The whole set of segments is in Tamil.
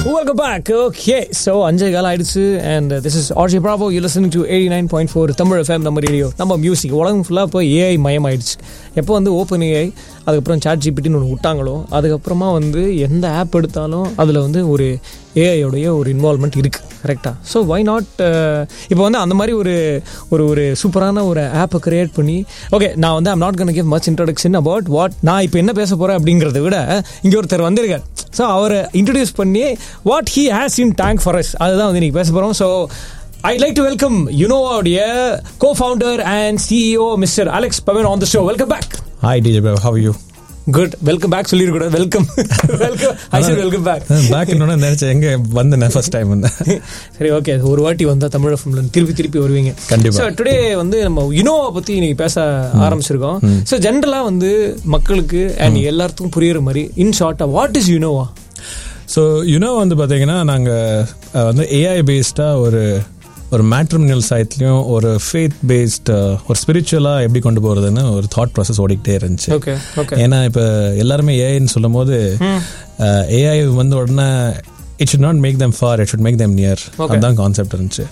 வெல்கம் பேக் ஓகே ஸோ அஞ்சு காலம் ஆயிடுச்சு and this is RJ Bravo you listening to eighty nine point four Tamil FM நம்ம ரேடியோ நம்ம மியூசிக் உலகம் ஃபுல்லாக இப்போ ஏஐ மயம் ஆயிடுச்சு எப்போ வந்து ஓப்பன் ஏஐ அதுக்கப்புறம் சாட் ஜிபிடின்னு ஒன்று விட்டாங்களோ அதுக்கப்புறமா வந்து எந்த ஆப் எடுத்தாலும் அதில் வந்து ஒரு ஏஐயோடைய ஒரு இன்வால்மெண்ட் இருக்குது கரெக்டாக ஸோ வை நாட் இப்போ வந்து அந்த மாதிரி ஒரு ஒரு ஒரு சூப்பரான ஒரு ஆப்பை கிரியேட் பண்ணி ஓகே நான் வந்து I'm not gonna give much introduction about what நான் இப்போ என்ன பேச போகிறேன் அப்படிங்கிறத விட இங்கே ஒருத்தர் வந்திருக்கார் ஸோ அவரை இன்ட்ரடியூஸ் பண்ணி what he has in tank for us அதுதான் வந்து இன்னைக்கு பேச போகிறோம் so I like to welcome யுனோவாவுடைய co founder and CEO mister Alex Pavan on the show welcome back hi DJ bro how are you good welcome back சொல்லிருக்கூடாது welcome welcome I sir welcome back back இன்னொன்னு நினைச்சேன் எங்க வந்தேன் ஃபர்ஸ்ட் டைம் வந்தேன் சரி ஓகே ஒரு வாட்டி வந்தா தமிழ் ஃபிலிம்ல திருப்பி திருப்பி வருவீங்க கண்டிப்பா. ஸோ டுடே வந்து நம்ம யுனோவை பத்தி இன்னைக்கு பேச ஆரம்பிச்சிருக்கோம் ஸோ ஜென்ரலா வந்து மக்களுக்கு அண்ட் எல்லாத்துக்கும் புரியுற மாதிரி இன் ஷார்ட்டா what is Unova so you know பார்த்தீங்கன்னா நாங்கள் வந்து ஏஐ பேஸ்டாக ஒரு ஒரு மேட்ரிமினல் சைட்லையும் ஒரு ஃபேத் பேஸ்ட் ஒரு ஸ்பிரிச்சுவலாக எப்படி கொண்டு போகிறதுன்னு ஒரு தாட் ப்ராசஸ் ஓடிக்கிட்டே இருந்துச்சு ஓகே ஓகே ஏன்னா இப்போ எல்லாருமே ஏஐன்னு சொல்லும் போது ஏஐ வந்து உடனே it should not make them far it should make them near Okay. அதுதான் கான்செப்ட் இருந்துச்சு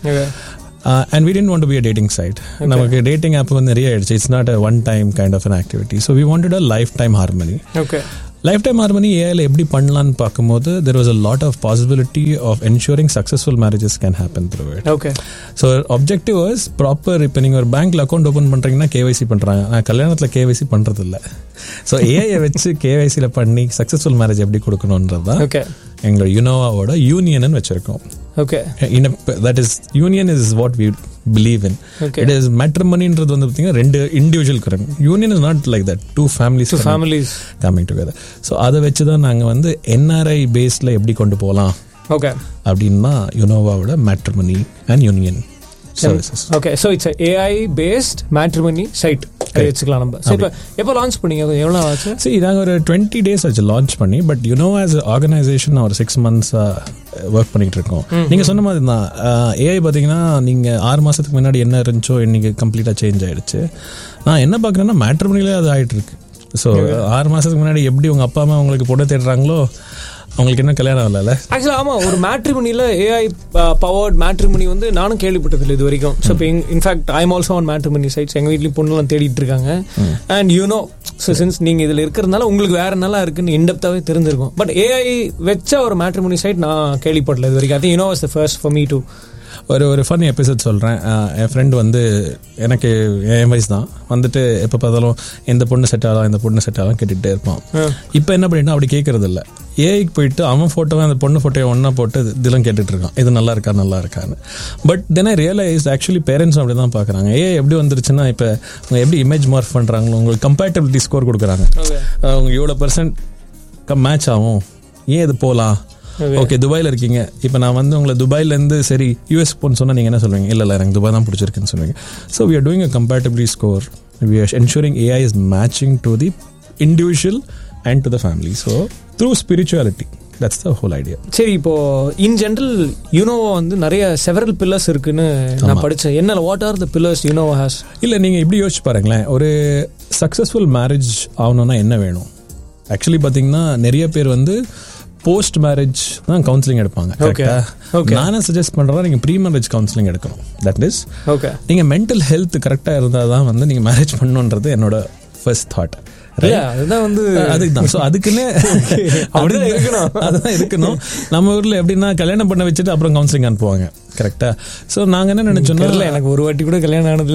and we tend want to be a dating site நமக்கு டேட்டிங் ஆப் வந்து நிறைய ஆயிடுச்சு it's not a one time kind of an activity so we wanted a lifetime harmony okay lifetime harmony ஏஐல எப்படி பண்ணலான்னு பார்க்கும்போது there was a lot of possibility of ensuring successful marriages can happen through it okay so objective was proper இப்போ நீங்கள் ஒரு பேங்க்ல அக்கௌண்ட் ஓப்பன் பண்ணுறீங்கன்னா கேவைசி பண்ணுறாங்க நான் கல்யாணத்தில் கேவைசி பண்ணுறது இல்லை ஸோ ஏஐயை வச்சு கேவைசியில் பண்ணி சக்ஸஸ்ஃபுல் மேரேஜ் எப்படி கொடுக்கணுன்றது தான் ஓகே எங்களோட யுனோவாவோட யூனியன் வச்சிருக்கோம் okay in a, that is union is what we believe in Okay. it is matrimonyன்றது வந்து பார்த்தீங்கன்னா ரெண்டு individual current union is not like that two families to families coming together so அதை வச்சு தான் நாங்கள் வந்து என்ஆர்ஐ பேஸில் எப்படி கொண்டு போகலாம் ஓகே அப்படின்னா யுனோவாவோட matrimony and union services okay so it's AI based matrimony site வச்சுக்கலாம் நம்ம ஸோ இப்போ எப்போ லான்ச் பண்ணீங்க எவ்வளோ ஆச்சு சரி நாங்கள் ஒரு டுவெண்ட்டி டேஸ் ஆச்சு லான்ச் பண்ணி பட் யூனோ ஆஸ் ஆர்கனைசேஷன் ஒரு சிக்ஸ் மந்த்ஸாக ஒர்க் பண்ணிட்டு இருக்கோம் நீங்கள் சொன்ன மாதிரி தான் ஏஐ பார்த்தீங்கன்னா நீங்கள் ஆறு மாதத்துக்கு முன்னாடி என்ன இருந்துச்சோ இன்னைக்கு கம்ப்ளீட்டாக சேஞ்ச் ஆயிடுச்சு நான் என்ன பார்க்குறேன்னா மேட்ரிமனிலே அது ஆயிட்டு இருக்கு ஸோ ஆறு மாதத்துக்கு முன்னாடி எப்படி உங்கள் அப்பா அம்மா உங்களுக்கு பொண்ணு தேடுறாங்களோ அவங்களுக்கு என்ன கல்யாணம் இல்லைல்ல ஆக்சுவலா ஆமா ஒரு மேட்ரிமனில ஏஐ பவர்ட் மேட்ரிமனி வந்து நானும் கேள்விப்பட்டது இல்லை இது வரைக்கும் ஸோ இப்போ in fact I'm also on matrimony sites எங்க வீட்லயும் பொண்ணுலாம் தேடிட்டு இருக்காங்க and you know so since நீங்க இதுல இருக்கிறதுனால உங்களுக்கு வேற நல்லா இருக்குன்னு இன்டெப்தாவே தெரிஞ்சிருக்கும் பட் ஏஐ வச்ச ஒரு மேட்ரிமனி சைட் நான் கேள்விப்படல இது வரைக்கும் அது you know was the first for me too ஒரு ஒரு ஃபன் எபிசோட் சொல்கிறேன் என் ஃப்ரெண்டு வந்து எனக்கு என் வயசு தான் வந்துட்டு எப்போ பார்த்தாலும் எந்த பொண்ணு செட் ஆகலாம் இந்த பொண்ணு செட் ஆகலாம் கேட்டுகிட்டே இருப்பான் இப்போ என்ன பண்ணிட்டா அப்படி கேட்கறது இல்லை ஏஐக்கு போயிட்டு அவன் ஃபோட்டோவை அந்த பொண்ணு ஃபோட்டோவை ஒன்றா போட்டு இதெல்லாம் கேட்டுட்டு இருக்கான் இது நல்லா இருக்கா நல்லா இருக்கான்னு but then I realise actually parents அப்படி தான் பார்க்குறாங்க ஏஐ எப்படி வந்துருச்சுன்னா இப்போ அவங்க எப்படி இமேஜ் மார்க் பண்ணுறாங்களோ உங்களுக்கு கம்பேட்டபிலிட்டி ஸ்கோர் கொடுக்குறாங்க அவங்க இவ்வளோ பர்சன்ட் கம் மேட்ச் ஆகும் ஏன் இது போகலாம் ஓகே துபாயில் இருக்கீங்க இப்போ நான் வந்து உங்களை துபாயிலேருந்து சரி யூஎஸ் போன்னு சொன்னால் நீங்கள் என்ன சொல்லுவீங்க இல்லை இல்லை எனக்கு துபாய் தான் பிடிச்சிருக்குன்னு சொல்லுவீங்க so we are doing a compatibility score we are ensuring AI is matching to the individual and to the family so through spirituality that's the whole idea சரி இப்போ இன் ஜென்ரல் யுனோவா வந்து நிறைய செவரல் பில்லர்ஸ் இருக்குன்னு நான் படிச்சேன் என்ன what are the pillars Unova has இல்லை நீங்கள் இப்படி யோசிச்சு பாருங்களேன் ஒரு சக்ஸஸ்ஃபுல் மேரேஜ் ஆகணும்னா என்ன வேணும் ஆக்சுவலி பார்த்தீங்கன்னா நிறைய பேர் வந்து போஸ்ட் மேரேஜ் தான் கவுன்சிலிங் எடுப்பாங்க Okay. கரெக்டா Okay. நானே சஜஸ்ட் பண்ணுறதா நீங்கள் ப்ரீ மேரேஜ் கவுன்சிலிங் எடுக்கணும் தட் இஸ் ஓகே நீங்கள் மென்டல் ஹெல்த் கரெக்டாக இருந்தால் தான் வந்து நீங்கள் மேரேஜ் பண்ணணுன்றது என்னோட ஃபர்ஸ்ட் தாட் அதுதான் வந்து அதுதான் ஸோ அதுக்குன்னு அப்படிதான் இருக்கணும். அதுதான் இருக்கணும் நம்ம ஊர்ல எப்படின்னா கல்யாணம் பண்ண வச்சுட்டு அப்புறம் கவுன்சிலிங் அனுப்புவாங்க கரெக்டா ஸோ நாங்க என்ன நினைச்சோம்னா தெரியல எனக்கு ஒரு வாட்டி கூட கல்யாணம் ஆனதுல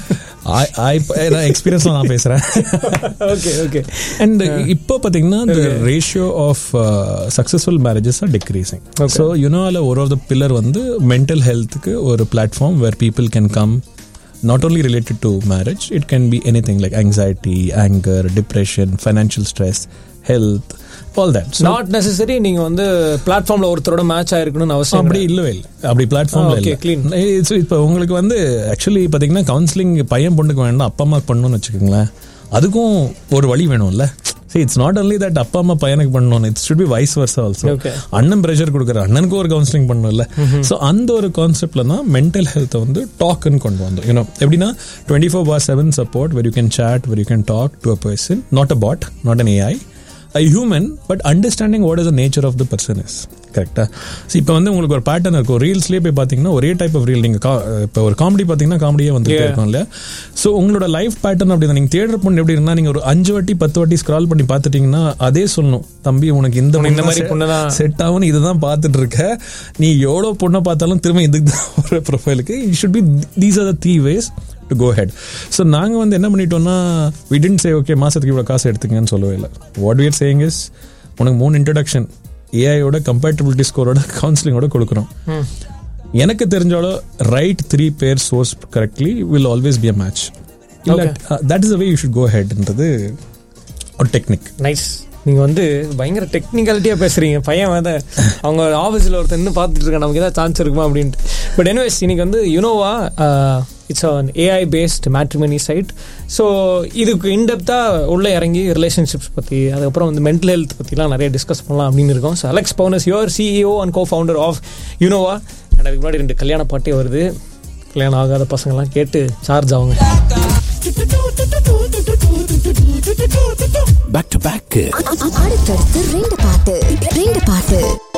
தெரியல எக்ஸ்பீரியன்ஸ் நான் பேசுறேன் ஓகே ஓகே அண்ட் இப்போ பார்த்தீங்கன்னா the ratio of successful marriages are decreasing so யூனோவில் ஒரு ஆஃப் த பில்லர் வந்து மென்டல் ஹெல்த்துக்கு ஒரு platform where people can come not only related to marriage it can be anything like anxiety anger depression financial stress health all that so not necessary நீங்க வந்து பிளாட்ஃபார்ம்ல ஒருத்தரோட மேட்ச் ஆயிருக்கணும்னு அவசியம் அப்படி இல்லவே இல்லை அப்படி பிளாட்ஃபார்ம்ல okay, clean. இல்லை இப்போ உங்களுக்கு வந்து ஆக்சுவலி பார்த்தீங்கன்னா கவுன்சிலிங் பையன் பொண்ணுக்கு வேண்டாம் அப்பா அம்மா பண்ணணும்னு வச்சுக்கோங்களேன் அதுக்கும் ஒரு வழி வேணும்ல சரி இட்ஸ் நாட் only தட் அப்பா அம்மா பையனுக்கு பண்ணணும் it's should be vice versa also Okay. அண்ணன் ப்ரெஷர் கொடுக்குற அண்ணனுக்கு ஒரு கவுன்சிலிங் பண்ணணும்ல ஸோ அந்த ஒரு கான்செப்ட்ல தான் மென்டல் ஹெல்த்தை வந்து டாக்குன்னு கொண்டு வந்தோம் யூனோ எப்படின்னா twenty four bar seven support where you can chat where you can talk to a person not a bot not an AI a human but understanding what is the nature of the person is கரெக்டா இப்போ வந்து உங்களுக்கு ஒரு பேட்டர்ன் இருக்கும் ரீல்ஸ்லேயே போய் பார்த்தீங்கன்னா ஒரே டைப் ஆஃப் ரீல் நீங்கள் இப்போ ஒரு காமெடி பார்த்தீங்கன்னா காமெடியே வந்துட்டே Yeah. இருக்கும் இல்லையா ஸோ உங்களோட லைஃப் பேட்டர்ன் அப்படி நீங்கள் தேடுற பொண்ணு எப்படி இருந்தால் நீங்கள் ஒரு அஞ்சு வாட்டி பத்து வாட்டி ஸ்க்ரால் பண்ணி பார்த்துட்டீங்கன்னா அதே சொல்லணும் தம்பி உனக்கு இந்த உனக்கு இந்த பொண்ணு மாதிரி பொண்ணு தான் செட் ஆகும்னு இதுதான் பார்த்துட்டு இருக்க நீ எவ்வளோ பொண்ணை பார்த்தாலும் திரும்ப இதுக்கு தான் ஒரு ப்ரொஃபைலுக்கு it should be these are the three ways to go ahead so நாங்கள் வந்து என்ன பண்ணிட்டோம்னா வி டென்ட் சே ஓகே மாதத்துக்கு இவ்வளோ காசு எடுத்துங்கன்னு சொல்லவே இல்லை வாட் வியர் சேயிங் இஸ் உனக்கு மூணு இன்ட்ரடக்ஷன் ஏஐயோட கம்பேட்டபிலிட்டி ஸ்கோரோட கவுன்சிலிங்கோட கொடுக்குறோம் ம். எனக்கு தெரிஞ்சாலும் right three pair source correctly will always be a match இல்லை that is the way you should go ஹெட்ன்றது ஒரு டெக்னிக் நைஸ் நீங்க வந்து பயங்கர டெக்னிக்காலிட்டியா பேசுறீங்க பையன் வந்து அவங்க ஆஃபீஸில் ஒருத்தர் இன்னும் பார்த்துட்டு இருக்கான் நமக்கு ஏதாவது சான்ஸ் இருக்குமா அப்படின்ட்டு பட் எனிவேஸ் இன்னைக்கு வந்து Unova it's an AI based matrimony site so இதுக்கு இன்டெப்த்தாக உள்ளே இறங்கி ரிலேஷன்ஷிப்ஸ் பற்றி அதுக்கப்புறம் வந்து மென்டல் ஹெல்த் பற்றிலாம் நிறைய டிஸ்கஸ் பண்ணலாம் அப்படின்னு இருக்கோம் so Alex Pavan's your CEO and co founder of Unova and அதுக்கு முன்னாடி ரெண்டு கல்யாண பாட்டே வருது கல்யாணம் ஆகாத பசங்கள்லாம் கேட்டு சார்ஜ் ஆகுங்க பேக் டு பேக் அடுத்தடுத்து ரெண்டு பாட்டு ரெண்டு பாட்டு